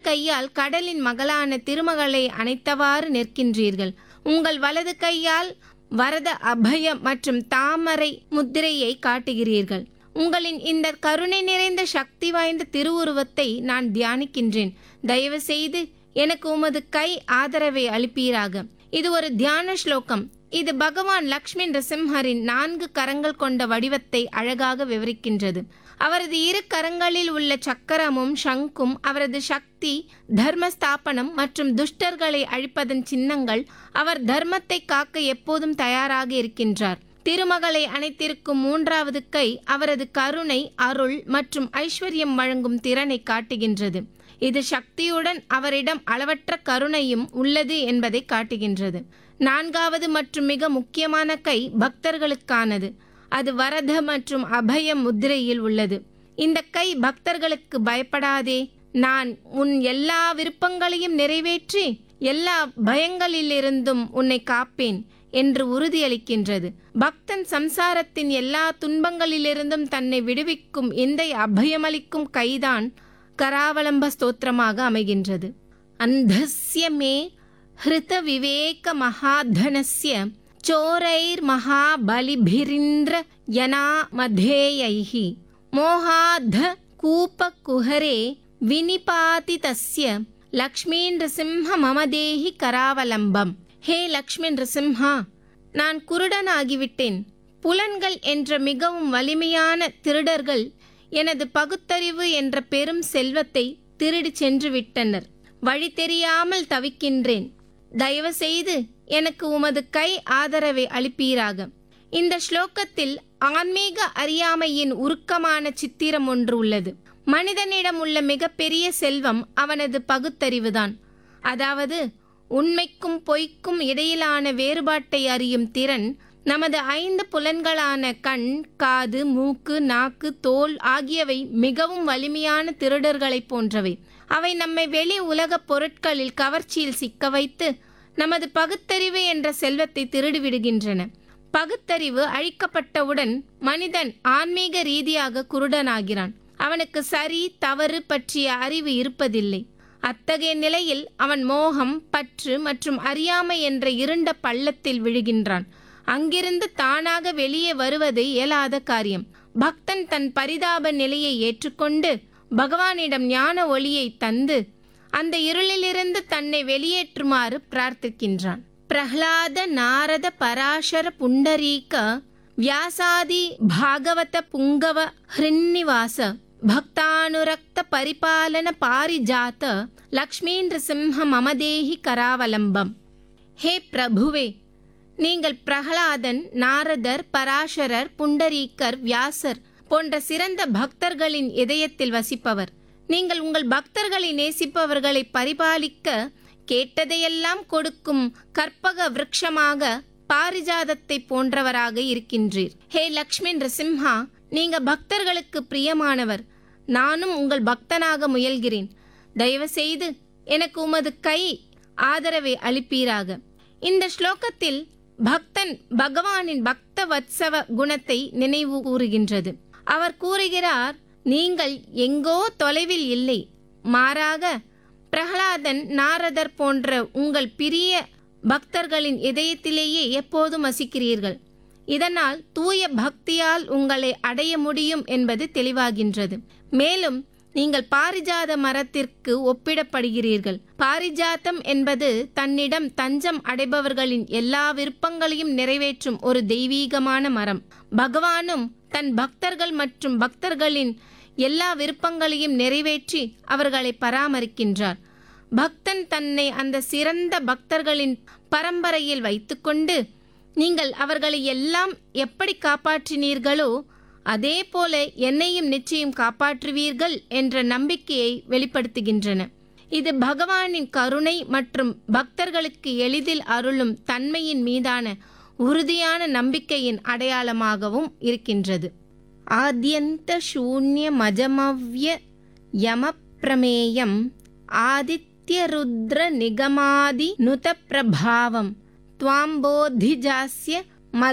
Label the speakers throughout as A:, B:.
A: கையால் கடலின் மகளான திருமகளை அணைத்தவாறு நிற்கின்றீர்கள் உங்கள் வலது கையால் வரத அபய மற்றும் தாமரை முத்திரையை காட்டுகிறீர்கள் உங்களின் இந்த கருணை நிறைந்த சக்தி வாய்ந்த திருவுருவத்தை நான் தியானிக்கின்றேன் தயவு செய்து எனக்கு உமது கை ஆதரவை அளிப்பீராக இது ஒரு தியான ஸ்லோகம் இது பகவான் லக்ஷ்மி நரசிம்ஹரின் நான்கு கரங்கள் கொண்ட வடிவத்தை அழகாக விவரிக்கின்றது அவரது இரு கரங்களில் உள்ள சக்கரமும் சங்கும் அவரது சக்தி தர்ம ஸ்தாபனம் மற்றும் துஷ்டர்களை அழிப்பதன் சின்னங்கள் அவர் தர்மத்தை காக்க எப்போதும் தயாராக இருக்கின்றார் திருமகளை அணைத்திருக்கும் மூன்றாவது கை அவரது கருணை அருள் மற்றும் ஐஸ்வர்யம் வழங்கும் திறனை காட்டுகின்றது இது சக்தியுடன் அவரிடம் அளவற்ற கருணையும் உள்ளது என்பதை காட்டுகின்றது நான்காவது மற்றும் மிக முக்கியமான கை பக்தர்களுக்கானது அது வரத மற்றும் அபய முத்திரையில் உள்ளது இந்த கை பக்தர்களுக்கு பயப்படாதே நான் உன் எல்லா விருப்பங்களையும் நிறைவேற்றி எல்லா பயங்களிலிருந்தும் உன்னை காப்பேன் என்று உறுதியளிக்கின்றது பக்தன் சம்சாரத்தின் எல்லா துன்பங்களிலிருந்தும் தன்னை விடுவிக்கும் இந்த அபயமளிக்கும் கைதான் கராவலம்ப ஸ்தோத்திரமாக அமைகின்றது அந்தஸ்ய மே ஹிருத விவேக மகாதனஸ்ய சோரைர் மகாபலிபிரிந்திர யனா மதேயைஹி மோகாத கூப குஹரே வினிபாதி தஸ்ய லக்ஷ்மீ நிருசிம்ஹ மமதேஹி கராவலம்பம் ஹே லக்ஷ்மி நிருசிம்ஹா நான் குருடனாகிவிட்டேன் புலன்கள் என்ற மிகவும் வலிமையான திருடர்கள் எனது பகுத்தறிவு என்ற பெரும் செல்வத்தை திருடிச் சென்று விட்டனர் வழி தெரியாமல் தவிக்கின்றேன் தயவு செய்து எனக்கு உமது கை ஆதரவை அளிப்பீராக இந்த ஸ்லோகத்தில் ஆன்மீக அறியாமையின் உருக்கமான சித்திரம் ஒன்று உள்ளது மனிதனிடம் உள்ள மிகப்பெரிய செல்வம் அவனது பகுத்தறிவுதான் அதாவது உண்மைக்கும் பொய்க்கும் இடையிலான வேறுபாட்டை அறியும் திறன் நமது ஐந்து புலன்களான கண் காது மூக்கு நாக்கு தோல் ஆகியவை மிகவும் வலிமையான திருடர்களைப் போன்றவை அவை நம்மை வெளி உலகப் பொருட்களில் கவர்ச்சியில் சிக்க வைத்து நமது பகுத்தறிவு என்ற செல்வத்தை திருடிவிடுகின்றன பகுத்தறிவு அழிக்கப்பட்டவுடன் மனிதன் ஆன்மீக ரீதியாக குருடனாகிறான் அவனுக்கு சரி தவறு பற்றிய அறிவு இருப்பதில்லை அத்தகைய நிலையில் அவன் மோகம் பற்று மற்றும் அறியாமை என்ற இருண்ட பள்ளத்தில் விழுகின்றான் அங்கிருந்து தானாக வெளியே வருவது இயலாத காரியம் பக்தன் தன் பரிதாப நிலையை ஏற்றுக்கொண்டு பகவானிடம் ஞான ஒளியை தந்து அந்த இருளிலிருந்து தன்னை வெளியேற்றுமாறு பிரார்த்திக்கின்றான் பிரஹ்லாத நாரத பராசர புண்டரீக வியாசாதி பாகவத புங்கவ ஹிருன்னிவாச பக்தானுரக்த பரிபாலன பாரிஜாத லக்ஷ்மீந்திர சிம்ஹ மமதேஹி கராவலம்பம் ஹே பிரபுவே நீங்கள் பிரகலாதன் நாரதர் பராசரர் புண்டரீக்கர் வியாசர் போன்ற சிறந்த பக்தர்களின் இதயத்தில் வசிப்பவர் நீங்கள் உங்கள் பக்தர்களை நேசிப்பவர்களை பரிபாலிக்க கேட்டதையெல்லாம் கொடுக்கும் கற்பக விருட்சமாக பாரிஜாதத்தை போன்றவராக இருக்கின்றீர் ஹே லக்ஷ்மி நரசிம்ஹா நீங்க பக்தர்களுக்கு பிரியமானவர் நானும் உங்கள் பக்தனாக முயல்கிறேன் தயவு செய்து எனக்கு உமது கை ஆதரவை அளிப்பீராக இந்த ஸ்லோகத்தில் பக்தன் பகவானின் பக்த வத்சவ குணத்தை நினைவு கூறுகின்றது அவர் கூறுகிறார் நீங்கள் எங்கோ தொலைவில் இல்லை மாறாக பிரகலாதன் நாரதர் போன்ற உங்கள் பிரிய பக்தர்களின் இதயத்திலேயே எப்போதும் வசிக்கிறீர்கள் இதனால் தூய பக்தியால் உங்களை அடைய முடியும் என்பது தெளிவாகின்றது மேலும் நீங்கள் பாரிஜாத மரத்திற்கு ஒப்பிடப்படுகிறீர்கள் பாரிஜாத்தம் என்பது தன்னிடம் தஞ்சம் அடைபவர்களின் எல்லா விருப்பங்களையும் நிறைவேற்றும் ஒரு தெய்வீகமான மரம் பகவானும் தன் பக்தர்கள் மற்றும் பக்தர்களின் எல்லா விருப்பங்களையும் நிறைவேற்றி அவர்களை பராமரிக்கின்றார் பக்தன் தன்னை அந்த சிறந்த பக்தர்களின் பரம்பரையில் வைத்துக்கொண்டு நீங்கள் அவர்களை எல்லாம் எப்படி காப்பாற்றினீர்களோ அதே போல என்னையும் நிச்சயம் காப்பாற்றுவீர்கள் என்ற நம்பிக்கையை வெளிப்படுத்துகின்றன இது பகவானின் கருணை மற்றும் பக்தர்களுக்கு எளிதில் அருளும் தன்மையின் மீதான உறுதியான நம்பிக்கையின் அடையாளமாகவும் இருக்கின்றது ஆத்யந்த சூன்ய மஜமவ்ய யம பிரமேயம் ஆதித்ய ருத்ர நிகமாதி நுத பிரபாவம் त्वाम्बोधिजास्य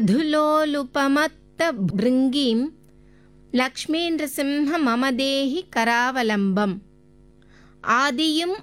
A: मधुलोलुपमत्तभृङ्गीं லக்ஷ்மீந்திரசிம்ஹ மமதேஹி கராவலம்பம் ஆதியும்